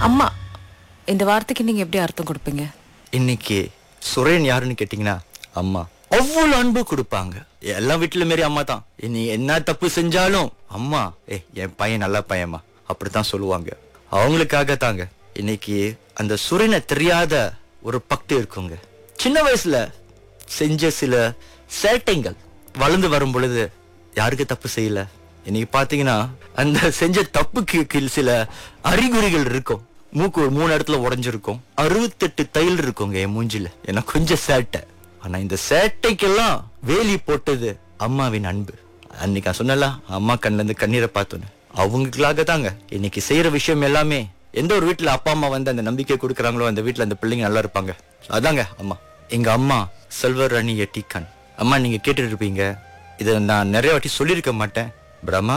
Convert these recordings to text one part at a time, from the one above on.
அம்மா இந்த வார்த்தைக்கு நீங்க எப்படி அர்த்தம் கொடுப்பீங்க இன்னைக்கு சுரேன் யாருன்னு கேட்டிங்கன்னா அம்மா அவ்வளவு அன்பு கொடுப்பாங்க எல்லா வீட்டுல மாரி அம்மா தான் நீ என்ன தப்பு செஞ்சாலும் அம்மா ஏ என் பையன் நல்ல பையன்மா அப்படித்தான் சொல்லுவாங்க அவங்களுக்காக தாங்க இன்னைக்கு அந்த சுரேனை தெரியாத ஒரு பக்தி இருக்குங்க சின்ன வயசுல செஞ்ச சில சேட்டைங்கள் வளர்ந்து வரும் பொழுது யாருக்கு தப்பு செய்யல இன்னைக்கு பாத்தீங்கன்னா அந்த செஞ்ச தப்புக்கு கீழ் சில அறிகுறிகள் இருக்கும் மூக்கு ஒரு மூணு இடத்துல உடைஞ்சிருக்கும் அறுபத்தெட்டு தையல் இருக்குங்க என் மூஞ்சில ஏன்னா கொஞ்சம் சேட்டை ஆனா இந்த சேட்டைக்கெல்லாம் வேலி போட்டது அம்மாவின் அன்பு அன்னைக்கு நான் சொன்னல அம்மா கண்ணுல இருந்து கண்ணீரை பார்த்தோன்னு அவங்களுக்காக தாங்க இன்னைக்கு செய்யற விஷயம் எல்லாமே எந்த ஒரு வீட்டுல அப்பா அம்மா வந்து அந்த நம்பிக்கை கொடுக்குறாங்களோ அந்த வீட்டுல அந்த பிள்ளைங்க நல்லா இருப்பாங்க அதாங்க அம்மா எங்க அம்மா செல்வர் ராணி எட்டிகான் அம்மா நீங்க கேட்டுட்டு இருப்பீங்க இதை நான் நிறைய வாட்டி சொல்லியிருக்க மாட்டேன் பட் அம்மா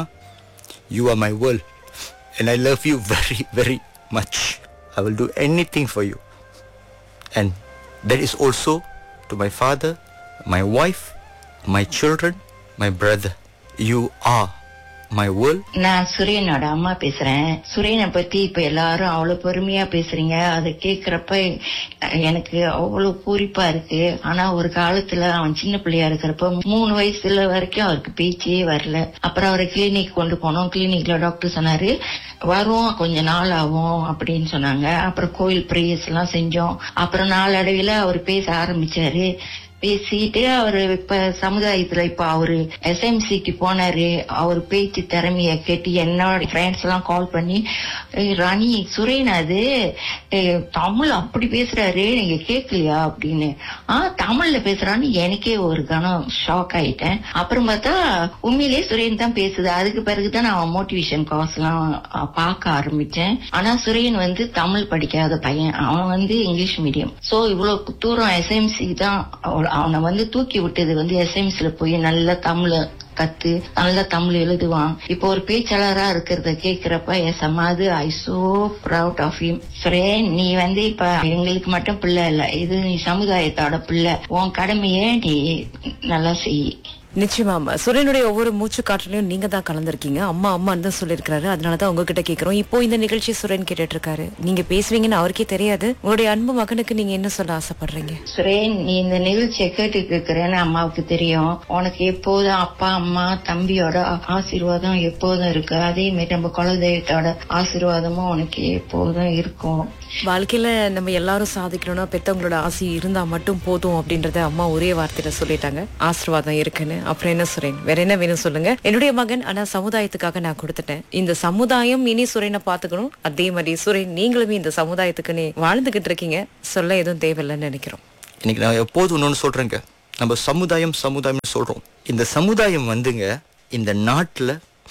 you are my world and I love you very, very much. I will do anything for you. And that is also to my father, my wife, my children, my brother. You are my world. நான் சுரேனோட அம்மா பேசுறேன் சுரேனை பத்தி இப்ப எல்லாரும் அவ்வளவு பெருமையா பேசுறீங்க அதை கேக்குறப்ப எனக்கு அவ்வளவு பூரிப்பா இருக்கு ஆனா ஒரு காலத்துல அவன் சின்ன பிள்ளையா இருக்கிறப்ப மூணு வயசுல வரைக்கும் அவருக்கு பேச்சே வரல அப்புறம் அவரை கிளினிக் கொண்டு போனோம் கிளினிக்ல டாக்டர் சொன்னாரு வரும் கொஞ்ச நாள் ஆகும் அப்படின்னு சொன்னாங்க அப்புறம் கோயில் பிரேயர்ஸ் எல்லாம் செஞ்சோம் அப்புறம் நாளடைவில் அவர் பேச ஆரம்பிச்சாரு பேசிட்டு அவரு இப்ப சமுதாயத்துல இப்ப அவரு எஸ்எம்சிக்கு போனாரு அவர் பேச்சு திறமைய கேட்டு என்னோட ஃப்ரெண்ட்ஸ் எல்லாம் கால் பண்ணி "ஏய், ராணி சுரேன் அது ஏய், தமிழ் அப்படி பேசுறாரு நீங்க கேட்கலையா அப்படின்னு ஆ தமிழ்ல பேசுறான்னு எனக்கே ஒரு கணம் ஷாக் ஆயிட்டேன் அப்புறம் பார்த்தா உண்மையிலேயே சுரேன் தான் பேசுது அதுக்கு பிறகுதான் நான் மோட்டிவேஷன் காஸ் எல்லாம் அஹ், பார்க்க ஆரம்பிச்சேன் ஆனா சுரேன் வந்து தமிழ் படிக்காத பையன் அவன் வந்து இங்கிலீஷ் மீடியம் சோ இவ்வளவு தூரம் எஸ்எம்சி தான் அவ- அவனை வந்து தூக்கி விட்டது வந்து எஸ்எம்சில போய் நல்ல தமிழ கத்து நல்ல தமிழ் எழுதுவான் இப்போ ஒரு பேச்சாளரா இருக்கிறத கேக்குறப்ப என் சமாது I so proud of you Suren நீ வந்து இப்ப எங்களுக்கு மட்டும் பிள்ளை இல்ல இது நீ சமுதாயத்தோட பிள்ளை உன் கடமையை நீ நல்லா செய் நிச்சயமா அம்மா சுரேனுடைய ஒவ்வொரு மூச்சு காற்றுலயும் நீங்க தான் கலந்துருக்கீங்க அம்மா அம்மான்னு தான் சொல்லியிருக்காரு அதனாலதான் உங்ககிட்ட கேக்குறோம் இப்போ இந்த நிகழ்ச்சி சுரேன் கேட்டுட்டு இருக்காரு நீங்க பேசுவீங்கன்னு அவருக்கே தெரியாது உங்களுடைய அன்பு மகனுக்கு நீங்க என்ன சொல்ல ஆசைப்படுறீங்க சுரேன் நீ இந்த நிகழ்ச்சியை கேட்டுட்டு இருக்கிறேன்னு அம்மாவுக்கு தெரியும் உனக்கு எப்போதும் அப்பா அம்மா தம்பியோட ஆசீர்வாதம் எப்போதும் இருக்கு அதே மாதிரி நம்ம குலதெய்வத்தோட ஆசீர்வாதமும் உனக்கு எப்போதும் இருக்கும் வாழ்க்கையில நம்ம எல்லாரும் சாதிக்கணும்னா பெத்தவங்களோட ஆசை இருந்தா மட்டும் போதும் அப்படின்றத அம்மா ஒரே வார்த்தையில சொல்லிட்டாங்க ஆசீர்வாதம் இருக்குன்னு அப்புறம் என்ன சுரேன் வேற என்ன வேணும் சொல்லுங்க என்னுடைய மகன் ஆனா சமுதாயத்துக்காக நான் கொடுத்துட்டேன் இந்த சமுதாயம் இனி சுரேனை பாத்துக்கணும் அதே மாதிரி சுரேன் நீங்களுமே இந்த சமுதாயத்துக்கு நீ வாழ்ந்துகிட்டு இருக்கீங்க சொல்ல எதுவும் தேவையில்லைன்னு நினைக்கிறோம் இன்னைக்கு நான் எப்போதும் இன்னொன்னு சொல்றேங்க நம்ம சமுதாயம் சமுதாயம் சொல்றோம் இந்த சமுதாயம் வந்துங்க இந்த நாட்டுல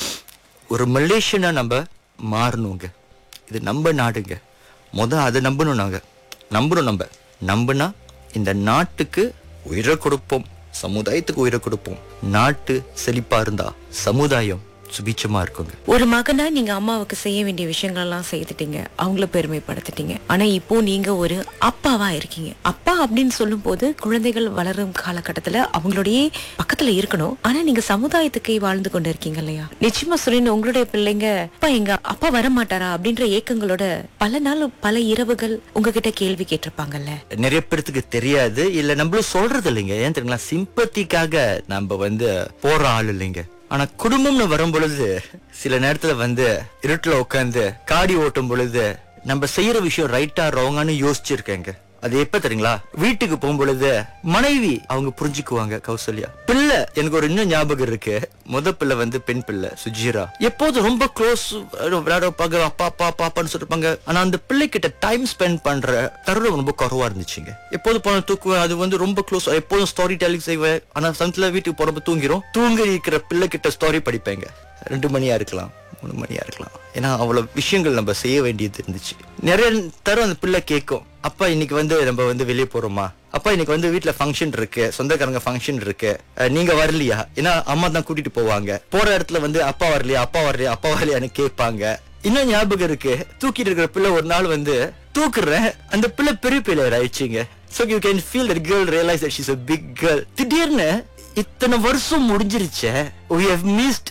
ஒரு மலேசியனா நம்ம மாறணுங்க இது நம்ம நாடுங்க முத அதை நம்பணும் நாங்க நம்புறோம் நம்ம நம்புனா இந்த நாட்டுக்கு உயிரை கொடுப்போம் சமுதாயத்துக்கு உயிரை கொடுப்போம் நாட்டு செழிப்பா இருந்தா சமுதாயம் சுபிச்சமா இருக்குங்க ஒரு மகனா நீங்க அம்மாவுக்கு செய்ய வேண்டிய விஷயங்கள் எல்லாம் செய்துட்டீங்க அவங்கள பெருமைப்படுத்திட்டீங்க ஆனா இப்போ நீங்க ஒரு அப்பாவா இருக்கீங்க அப்பா அப்படின்னு சொல்லும் போது குழந்தைகள் வளரும் காலகட்டத்துல அவங்களுடைய பக்கத்துல இருக்கணும் ஆனா நீங்க சமுதாயத்துக்கு வாழ்ந்து கொண்டு இருக்கீங்க இல்லையா நிச்சயமா சுரேன் உங்களுடைய பிள்ளைங்க அப்பா எங்க அப்பா வர மாட்டாரா அப்படின்ற ஏக்கங்களோட பல நாள் பல இரவுகள் உங்ககிட்ட கேள்வி கேட்டிருப்பாங்கல்ல நிறைய பேர்த்துக்கு தெரியாது இல்ல நம்மளும் சொல்றது இல்லைங்க ஏன் தெரியுங்களா சிம்பத்திக்காக நம்ம வந்து போற ஆள் இல்லைங்க ஆனா குடும்பம்னு வரும் பொழுது சில நேரத்துல வந்து இருட்டுல உட்காந்து காடி ஓட்டும் பொழுது நம்ம செய்யற விஷயம் ரைட்டா ராங்கான்னு யோசிச்சிருக்கேங்க அது எப்ப தெரியுங்களா வீட்டுக்கு போகும் பொழுது மனைவி அவங்க புரிஞ்சுக்குவாங்க கௌசல்யா பிள்ளை எனக்கு ஒரு இன்னும் ஞாபகம் இருக்கு முத பிள்ளை வந்து பெண் பிள்ளை சுஜீரா எப்போதும் ரொம்ப க்ளோஸ் விளையாட வைப்பாங்க அப்பா அப்பா அப்பா அப்பான்னு சொல்லிருப்பாங்க ஆனா அந்த பிள்ளை கிட்ட டைம் ஸ்பெண்ட் பண்ற தருணம் ரொம்ப குறவா இருந்துச்சுங்க எப்போது போன தூக்குவேன் அது வந்து ரொம்ப க்ளோஸ் எப்போதும் ஸ்டோரி டெல்லிங் செய்வேன் ஆனா சமயத்துல வீட்டுக்கு போறப்ப தூங்கிரும் தூங்கி இருக்கிற பிள்ளை கிட்ட ஸ்டோரி படிப்பேங்க ரெண்டு மணியா இருக்கலாம் மூணு மணியா இருக்கலாம் ஏன்னா அவ்வளவு விஷயங்கள் நம்ம செய்ய வேண்டியது இருந்துச்சு நிறைய தரம் அந்த பிள்ளை கேட்கும் அப்பா இன்னைக்கு வந்து நம்ம வந்து வெளியே போறோமா அப்பா இன்னைக்கு வந்து வீட்ல ஃபங்க்ஷன் இருக்கு சொந்தக்காரங்க ஃபங்க்ஷன் இருக்கு அஹ், நீங்க வரலையா ஏன்னா அம்மா தான் கூட்டிட்டு போவாங்க போற இடத்துல வந்து அப்பா வரலையா அப்பா வரலையா அப்பா வரலையான்னு கேட்பாங்க இன்னும் ஞாபகம் இருக்கு தூக்கிட்டு இருக்கிற பிள்ளை ஒரு நாள் வந்து தூக்குறேன் அந்த பிள்ளை பெரிய பிள்ளை ஆயிடுச்சுங்க So you can feel that girl realize that she's a big girl. திடீர்னு இத்தனை வருஷம் முடிஞ்சிருச்சே we have missed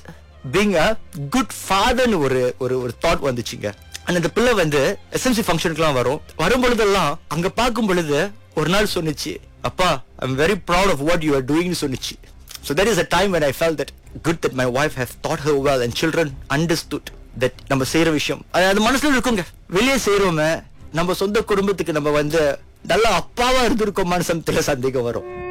being a good ஃபாதர்னு ஒரு ஒரு ஒரு தாட் வந்துச்சுங்க and அந்த பிள்ளை வந்து எஸ்எம்சி ஃபங்க்ஷனுக்குலாம் வரும் வரும் பொழுதெல்லாம் அங்க பார்க்கும் பொழுது ஒரு நாள் சொன்னுச்சு அப்பா I'm very proud of what you are டூயிங்னு சொன்னுச்சு So that is a time when I felt that good that my wife have taught her well and children understood that நம்ம செய்யற விஷயம் அது அது மனசுல இருக்குங்க வெளியே செய்யறோமே நம்ம சொந்த குடும்பத்துக்கு நம்ம வந்து நல்ல அப்பாவா இருந்திருக்கோமான்னு சமயத்துல சந்தேகம் வரும்